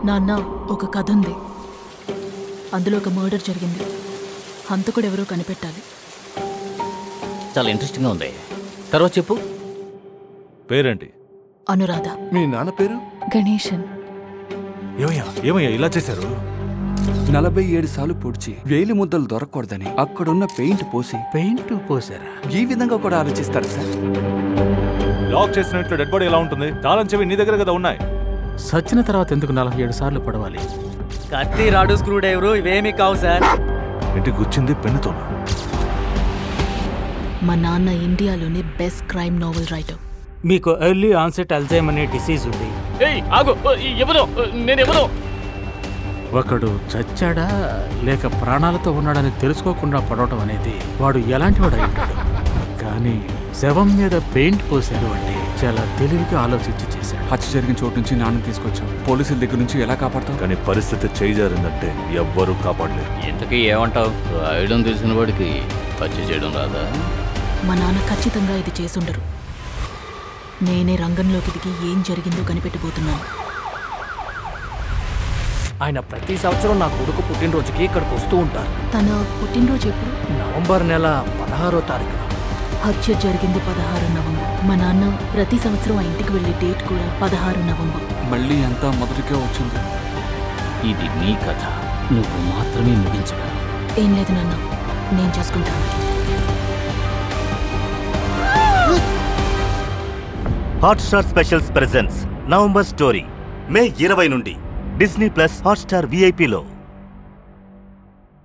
నాన్న ఒక కథ ఉంది అందులో ఒక మర్డర్ జరిగింది హంతకుడు ఎవరో కనిపెట్టాలి చాలా ఇంట్రెస్టింగ్గా ఉంది తర్వాత చెప్పు పేరేంటి అనురాధ మీ నాన్న పేరు గణేశన్ ఏమయ్యా ఏమయ్యా ఇలా చేశారు నలభై ఏడు సార్లు పొడిచి వేలి ముద్దలు దొరకకూడదని అక్కడున్న పెయింట్ పోసి పెయింట్ పోసారా ఈ విధంగా కూడా ఆలోచిస్తారు సార్ లాక్ చేసినట్లు డెడ్ బాడీ ఎలా ఉంటుంది తాళం చెవి నీ దగ్గర కదా ఉన్నాయి సచ్చిన తర్వాత ఎందుకు నలభై ఏడు సార్లు పడవాలి కత్తి రాడు స్క్రూ డ్రైవరు ఇవేమీ కావు సార్ ఇంటి గుచ్చింది పెన్నుతోనా మా నాన్న ఇండియాలోనే బెస్ట్ క్రైమ్ నావెల్ రైటర్ మీకు ఎర్లీ ఆన్సెట్ అల్జైమ్ అనే డిసీజ్ ఉంది ఆగు ఎవరు నేను ఎవరు ఒకడు చచ్చాడా లేక ప్రాణాలతో ఉన్నాడని తెలుసుకోకుండా పడవటం అనేది వాడు ఎలాంటి వాడు అయి ఉంటాడు కానీ శవం మీద పెయింట్ పోసాడు అంటే చాలా తెలివిగా ఆలోచించి చేశాడు హత్య జరిగిన చోటు నుంచి నాన్న తీసుకొచ్చాం పోలీసుల దగ్గర నుంచి ఎలా కాపాడతాం కానీ పరిస్థితి చేయి జారిందంటే ఎవ్వరూ కాపాడలేరు ఇంతకీ ఏమంటావు రాయడం తెలిసిన వాడికి హత్య చేయడం రాదా మా నాన్న ఖచ్చితంగా ఇది చేసుండరు నేనే రంగంలోకి దిగి ఏం జరిగిందో కనిపెట్టబోతున్నాను ఆయన ప్రతి సంవత్సరం నా కొడుకు పుట్టినరోజుకి ఇక్కడికి వస్తూ ఉంటారు తన పుట్టినరోజు ఎప్పుడు నవంబర్ నెల పదహారో తారీఖున హత్య జరిగింది పదహారు నవంబర్ మా నాన్న ప్రతి సంవత్సరం ఆ ఇంటికి వెళ్ళే డేట్ కూడా పదహారు నవంబర్ మళ్ళీ అంతా మొదటికే వచ్చింది ఇది నీ కథ నువ్వు మాత్రమే ముగించగలవు ఏం లేదు నాన్న నేను చూసుకుంటాను Hotstar specials presents November story May ఇరవై నుండి డిస్నీ ప్లస్ హాట్స్టార్ విఐపిలో